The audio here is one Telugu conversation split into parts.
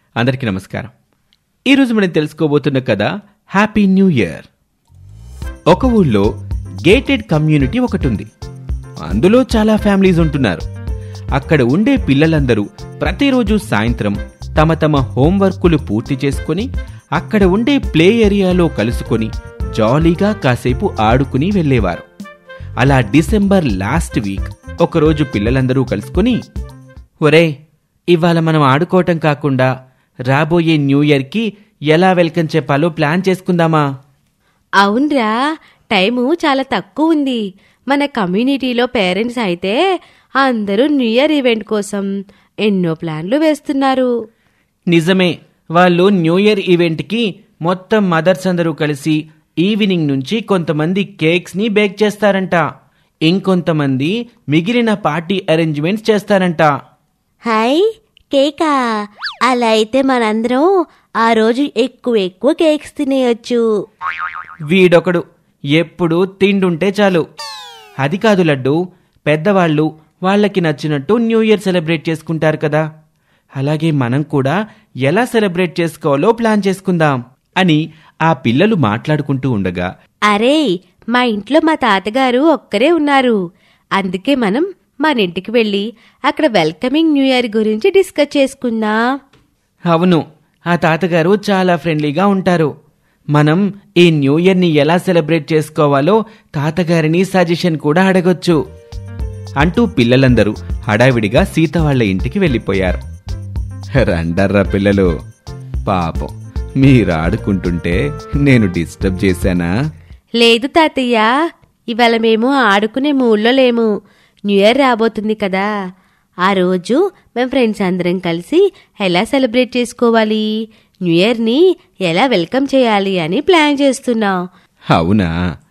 అందరికీ నమస్కారం ఈరోజు మనం తెలుసుకోబోతున్న కథ హ్యాపీ న్యూ ఇయర్ ఒక ఊళ్ళో గేటెడ్ కమ్యూనిటీ ఒకటి ఉంది అందులో చాలా ఫ్యామిలీస్ ఉంటున్నారు అక్కడ ఉండే పిల్లలందరూ ప్రతిరోజు సాయంత్రం తమ తమ హోంవర్కులు పూర్తి చేసుకొని అక్కడ ఉండే ప్లే ఏరియాలో కలుసుకొని జాలీగా కాసేపు ఆడుకుని వెళ్ళేవారు అలా డిసెంబర్ లాస్ట్ వీక్ ఒకరోజు పిల్లలందరూ కలుసుకొని ఒరే ఇవాళ మనం ఆడుకోవటం కాకుండా రాబోయే న్యూ ఇయర్కి ఎలా వెల్కమ్ చెప్పాలో ప్లాన్ చేసుకుందామా అవునరా టైము చాలా తక్కువ ఉంది మన కమ్యూనిటీలో పేరెంట్స్ అయితే అందరూ న్యూ ఇయర్ ఈవెంట్ కోసం ఎన్నో ప్లాన్లు వేస్తున్నారు నిజమే వాళ్ళు న్యూ ఇయర్ ఈవెంట్కి మొత్తం మదర్స్ అందరూ కలిసి ఈవినింగ్ నుంచి కొంతమంది కేక్స్ని బేక్ చేస్తారంట ఇంకొంతమంది మిగిలిన పార్టీ అరేంజ్మెంట్స్ చేస్తారంట హాయ్ కేకా అలా అయితే మనందరం ఆ రోజు ఎక్కువ ఎక్కువ కేక్స్ తినేయొచ్చు వీడొకడు ఎప్పుడు తిండుంటే చాలు అది కాదు లడ్డు పెద్దవాళ్ళు వాళ్ళకి నచ్చినట్టు న్యూ ఇయర్ సెలబ్రేట్ చేసుకుంటారు కదా అలాగే మనం కూడా ఎలా సెలబ్రేట్ చేసుకోవాలో ప్లాన్ చేసుకుందాం అని ఆ పిల్లలు మాట్లాడుకుంటూ ఉండగా అరే మా ఇంట్లో మా తాతగారు ఒక్కరే ఉన్నారు అందుకే మనం మన ఇంటికి వెళ్ళి అక్కడ వెల్కమింగ్ న్యూ ఇయర్ గురించి డిస్కస్ చేసుకుందాం అవును ఆ తాతగారు చాలా ఫ్రెండ్లీగా ఉంటారు మనం ఈ న్యూ ఇయర్ని ఎలా సెలబ్రేట్ చేసుకోవాలో తాతగారిని సజెషన్ కూడా అడగొచ్చు అంటూ పిల్లలందరూ హడావిడిగా సీత వాళ్ళ ఇంటికి వెళ్ళిపోయారు రండర్రా పిల్లలు పాపం మీరు ఆడుకుంటుంటే నేను డిస్టర్బ్ చేశానా లేదు తాతయ్య ఇవాళ మేము ఆడుకునే మూడ్లో లేము న్యూ ఇయర్ రాబోతుంది కదా ఆ రోజు మేము ఫ్రెండ్స్ అందరం కలిసి ఎలా సెలబ్రేట్ చేసుకోవాలి న్యూ ఇయర్ని ఎలా వెల్కమ్ చేయాలి అని ప్లాన్ చేస్తున్నాం అవునా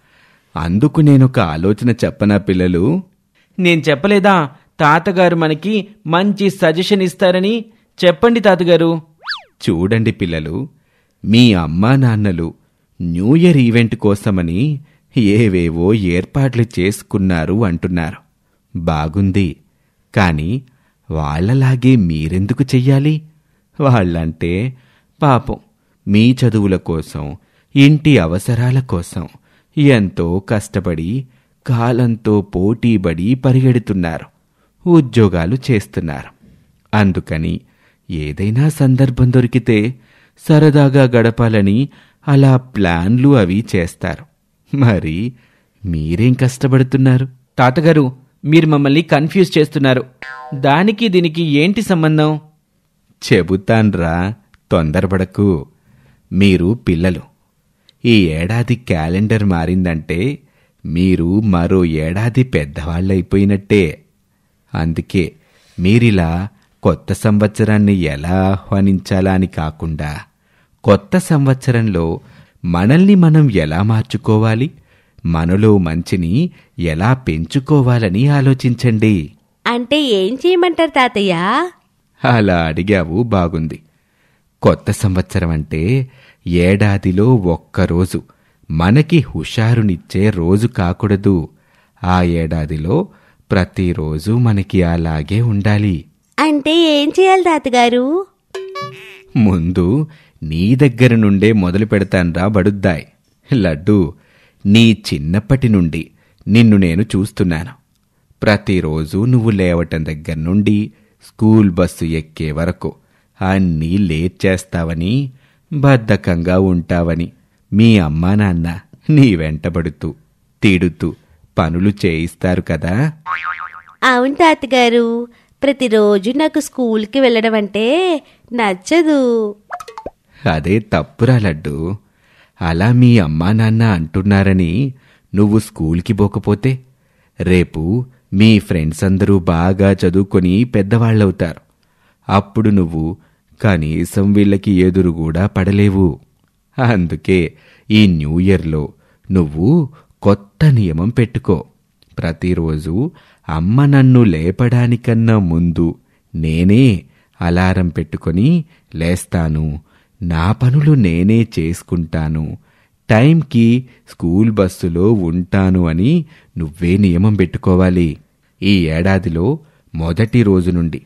అందుకు నేనొక ఆలోచన చెప్పనా పిల్లలు నేను చెప్పలేదా తాతగారు మనకి మంచి సజెషన్ ఇస్తారని చెప్పండి తాతగారు చూడండి పిల్లలు మీ అమ్మా నాన్నలు న్యూ ఇయర్ ఈవెంట్ కోసమని ఏవేవో ఏర్పాట్లు చేసుకున్నారు అంటున్నారు బాగుంది కానీ వాళ్ళలాగే మీరెందుకు చెయ్యాలి వాళ్ళంటే పాపం మీ చదువుల కోసం ఇంటి అవసరాల కోసం ఎంతో కష్టపడి కాలంతో పోటీపడి పరిగెడుతున్నారు ఉద్యోగాలు చేస్తున్నారు అందుకని ఏదైనా సందర్భం దొరికితే సరదాగా గడపాలని అలా ప్లాన్లు అవి చేస్తారు మరి మీరేం కష్టపడుతున్నారు తాతగారు మీరు మమ్మల్ని కన్ఫ్యూజ్ చేస్తున్నారు దానికి దీనికి ఏంటి సంబంధం చెబుతాన్రా తొందరపడకు మీరు పిల్లలు ఈ ఏడాది క్యాలెండర్ మారిందంటే మీరు మరో ఏడాది పెద్దవాళ్ళైపోయినట్టే అందుకే మీరిలా కొత్త సంవత్సరాన్ని ఎలా ఆహ్వానించాలా అని కాకుండా కొత్త సంవత్సరంలో మనల్ని మనం ఎలా మార్చుకోవాలి మనలో మంచిని ఎలా పెంచుకోవాలని ఆలోచించండి అంటే ఏం చేయమంటారు తాతయ్య అలా అడిగావు బాగుంది కొత్త సంవత్సరం అంటే ఏడాదిలో ఒక్కరోజు మనకి హుషారునిచ్చే రోజు కాకూడదు ఆ ఏడాదిలో ప్రతిరోజు మనకి అలాగే ఉండాలి అంటే ఏం చేయాలి తాతగారు ముందు నీ దగ్గర నుండే మొదలు పెడతాన్రా బడుద్దాయ్ లడ్డు నీ చిన్నప్పటి నుండి నిన్ను నేను చూస్తున్నాను ప్రతిరోజు నువ్వు లేవటం దగ్గర నుండి స్కూల్ బస్సు ఎక్కే వరకు అన్నీ లేట్ చేస్తావని బద్ధకంగా ఉంటావని మీ అమ్మా నాన్న నీ వెంటబడుతూ తిడుతూ పనులు చేయిస్తారు కదా అవును తాతగారు ప్రతిరోజు నాకు స్కూల్కి వెళ్ళడం అంటే నచ్చదు అదే తప్పురా లడ్డు అలా మీ అమ్మా నాన్న అంటున్నారని నువ్వు స్కూల్కి పోకపోతే రేపు మీ ఫ్రెండ్స్ అందరూ బాగా చదువుకొని పెద్దవాళ్ళవుతారు అప్పుడు నువ్వు కనీసం వీళ్ళకి ఎదురు కూడా పడలేవు అందుకే ఈ న్యూ ఇయర్లో నువ్వు కొత్త నియమం పెట్టుకో ప్రతిరోజు అమ్మ నన్ను లేపడానికన్నా ముందు నేనే అలారం పెట్టుకొని లేస్తాను నా పనులు నేనే చేసుకుంటాను టైంకి స్కూల్ బస్సులో ఉంటాను అని నువ్వే నియమం పెట్టుకోవాలి ఈ ఏడాదిలో మొదటి రోజు నుండి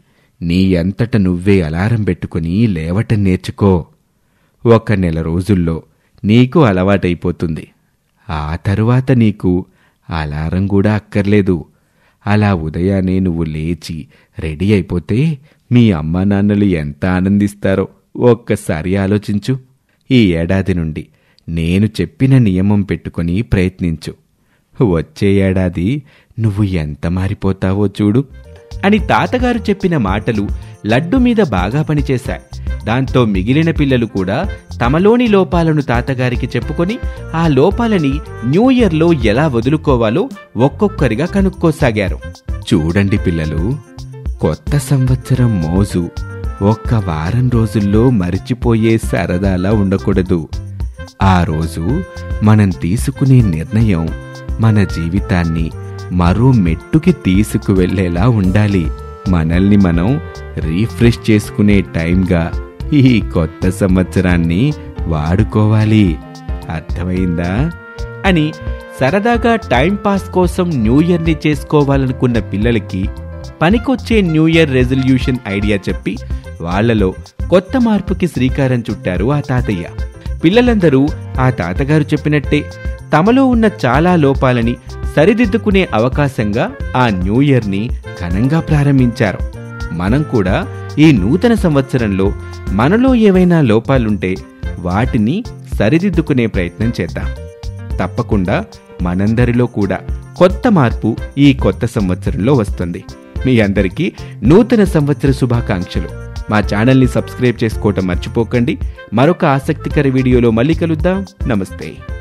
నీ అంతట నువ్వే అలారం పెట్టుకుని లేవటం నేర్చుకో ఒక నెల రోజుల్లో నీకు అలవాటైపోతుంది ఆ తరువాత నీకు అలారం కూడా అక్కర్లేదు అలా ఉదయాన్నే నువ్వు లేచి రెడీ అయిపోతే మీ అమ్మా నాన్నలు ఎంత ఆనందిస్తారో ఒక్కసారి ఆలోచించు ఈ ఏడాది నుండి నేను చెప్పిన నియమం పెట్టుకొని ప్రయత్నించు వచ్చే ఏడాది నువ్వు ఎంత మారిపోతావో చూడు అని తాతగారు చెప్పిన మాటలు లడ్డు మీద బాగా పనిచేశాయి దాంతో మిగిలిన పిల్లలు కూడా తమలోని లోపాలను తాతగారికి చెప్పుకొని ఆ లోపాలని న్యూ ఇయర్లో ఎలా వదులుకోవాలో ఒక్కొక్కరిగా కనుక్కోసాగారు చూడండి పిల్లలు కొత్త సంవత్సరం మోజు ఒక్క వారం రోజుల్లో మరిచిపోయే సరదాలా ఉండకూడదు ఆ రోజు మనం తీసుకునే నిర్ణయం మన జీవితాన్ని మరో మెట్టుకి తీసుకువెళ్ళేలా ఉండాలి మనల్ని మనం రీఫ్రెష్ చేసుకునే టైంగా ఈ కొత్త సంవత్సరాన్ని వాడుకోవాలి అర్థమైందా అని సరదాగా టైం పాస్ కోసం న్యూ ఇయర్ని చేసుకోవాలనుకున్న పిల్లలకి పనికొచ్చే న్యూ ఇయర్ రెజల్యూషన్ ఐడియా చెప్పి వాళ్ళలో కొత్త మార్పుకి శ్రీకారం చుట్టారు ఆ తాతయ్య పిల్లలందరూ ఆ తాతగారు చెప్పినట్టే తమలో ఉన్న చాలా లోపాలని సరిదిద్దుకునే అవకాశంగా ఆ న్యూ ఇయర్ని ఘనంగా ప్రారంభించారు మనం కూడా ఈ నూతన సంవత్సరంలో మనలో ఏవైనా లోపాలుంటే వాటిని సరిదిద్దుకునే ప్రయత్నం చేద్దాం తప్పకుండా మనందరిలో కూడా కొత్త మార్పు ఈ కొత్త సంవత్సరంలో వస్తుంది మీ అందరికీ నూతన సంవత్సర శుభాకాంక్షలు మా ఛానల్ని సబ్స్క్రైబ్ చేసుకోవటం మర్చిపోకండి మరొక ఆసక్తికర వీడియోలో మళ్ళీ కలుద్దాం నమస్తే